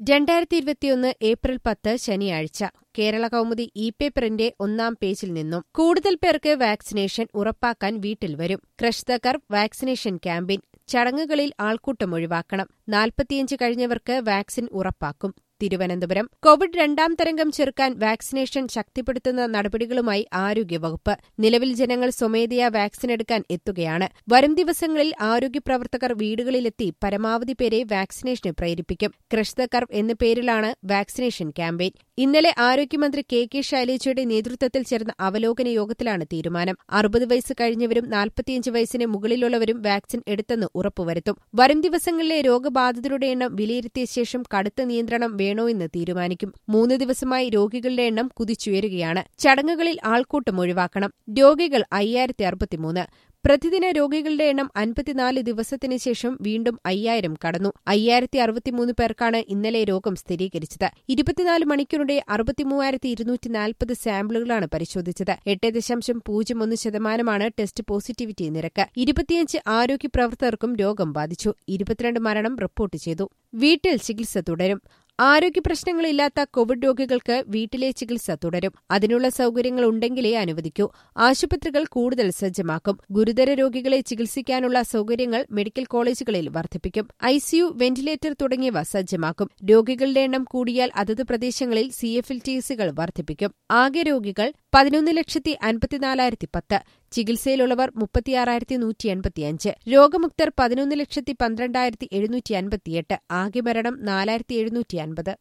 രണ്ടായിരത്തി ഇരുപത്തിയൊന്ന് ഏപ്രിൽ പത്ത് ശനിയാഴ്ച കേരള കൗമുദി ഇ പേപ്പറിന്റെ ഒന്നാം പേജിൽ നിന്നും കൂടുതൽ പേർക്ക് വാക്സിനേഷൻ ഉറപ്പാക്കാൻ വീട്ടിൽ വരും crush the curve vaccination campaign ചടങ്ങുകളിൽ ആൾക്കൂട്ടം ഒഴിവാക്കണം നാൽപ്പത്തിയഞ്ച് കഴിഞ്ഞവർക്ക് വാക്സിൻ ഉറപ്പാക്കും തിരുവനന്തപുരം കോവിഡ് രണ്ടാം തരംഗം ചെറുക്കാൻ വാക്സിനേഷൻ ശക്തിപ്പെടുത്തുന്ന നടപടികളുമായി ആരോഗ്യവകുപ്പ് നിലവിൽ ജനങ്ങൾ സ്വമേധയാ വാക്സിൻ എടുക്കാൻ എത്തുകയാണ് വരും ദിവസങ്ങളിൽ ആരോഗ്യപ്രവർത്തകർ വീടുകളിലെത്തി പരമാവധി പേരെ വാക്സിനേഷന് പ്രേരിപ്പിക്കും ക്രഷ് ദ കർവ് എന്ന പേരിലാണ് വാക്സിനേഷൻ ക്യാമ്പയിൻ ഇന്നലെ ആരോഗ്യമന്ത്രി കെ കെ ശൈലജയുടെ നേതൃത്വത്തിൽ ചേർന്ന അവലോകന യോഗത്തിലാണ് തീരുമാനം അറുപത് വയസ്സ് കഴിഞ്ഞവരും നാൽപ്പത്തിയഞ്ച് വയസ്സിന് മുകളിലുള്ളവരും വാക്സിൻ എടുത്തെന്ന് ഉറപ്പുവരുത്തും വരും ദിവസങ്ങളിലെ രോഗബാധിതരുടെ എണ്ണം വിലയിരുത്തിയ ശേഷം കടുത്ത നിയന്ത്രണം വേണോ എന്ന് തീരുമാനിക്കും മൂന്ന് ദിവസമായി രോഗികളുടെ എണ്ണം കുതിച്ചുയരുകയാണ് ചടങ്ങുകളിൽ ആൾക്കൂട്ടം ഒഴിവാക്കണം രോഗികൾ അയ്യായിരത്തി അറുപത്തിമൂന്ന് പ്രതിദിന രോഗികളുടെ എണ്ണം അൻപത്തിനാല് ദിവസത്തിന് ശേഷം വീണ്ടും അയ്യായിരം കടന്നു അയ്യായിരത്തി അറുപത്തിമൂന്ന് പേർക്കാണ് ഇന്നലെ രോഗം സ്ഥിരീകരിച്ചത് ഇരുപത്തിനാല് മണിക്കൂറിടെ അറുപത്തിമൂവായിരത്തി ഇരുന്നൂറ്റി നാൽപ്പത് സാമ്പിളുകളാണ് പരിശോധിച്ചത് എട്ട് ദശാംശം പൂജ്യം ഒന്ന് ശതമാനമാണ് ടെസ്റ്റ് പോസിറ്റിവിറ്റി നിരക്ക് ഇരുപത്തിയഞ്ച് ആരോഗ്യ പ്രവർത്തകർക്കും രോഗം ബാധിച്ചു ഇരുപത്തിരണ്ട് മരണം റിപ്പോർട്ട് ചെയ്തു വീട്ടിൽ ചികിത്സ തുടരും ആരോഗ്യ പ്രശ്നങ്ങളില്ലാത്ത കോവിഡ് രോഗികൾക്ക് വീട്ടിലെ ചികിത്സ തുടരും അതിനുള്ള സൌകര്യങ്ങൾ ഉണ്ടെങ്കിലേ അനുവദിക്കൂ ആശുപത്രികൾ കൂടുതൽ സജ്ജമാക്കും ഗുരുതര രോഗികളെ ചികിത്സിക്കാനുള്ള സൌകര്യങ്ങൾ മെഡിക്കൽ കോളേജുകളിൽ വർദ്ധിപ്പിക്കും ഐസിയു വെന്റിലേറ്റർ തുടങ്ങിയവ സജ്ജമാക്കും രോഗികളുടെ എണ്ണം കൂടിയാൽ അതത് പ്രദേശങ്ങളിൽ സി എഫ് എൽ ടി സികൾ വർദ്ധിപ്പിക്കും ആകെ രോഗികൾ പതിനൊന്ന് ലക്ഷത്തി അൻപത്തിനാലായിരത്തി പത്ത് ചികിത്സയിലുള്ളവർ മുപ്പത്തിയാറായിരത്തി നൂറ്റി എൺപത്തിയഞ്ച് രോഗമുക്തർ പതിനൊന്ന് ലക്ഷത്തി പന്ത്രണ്ടായിരത്തി എഴുന്നൂറ്റി അൻപത്തിയെട്ട് ആകെ മരണം നാലായിരത്തി എഴുന്നൂറ്റി അൻപത്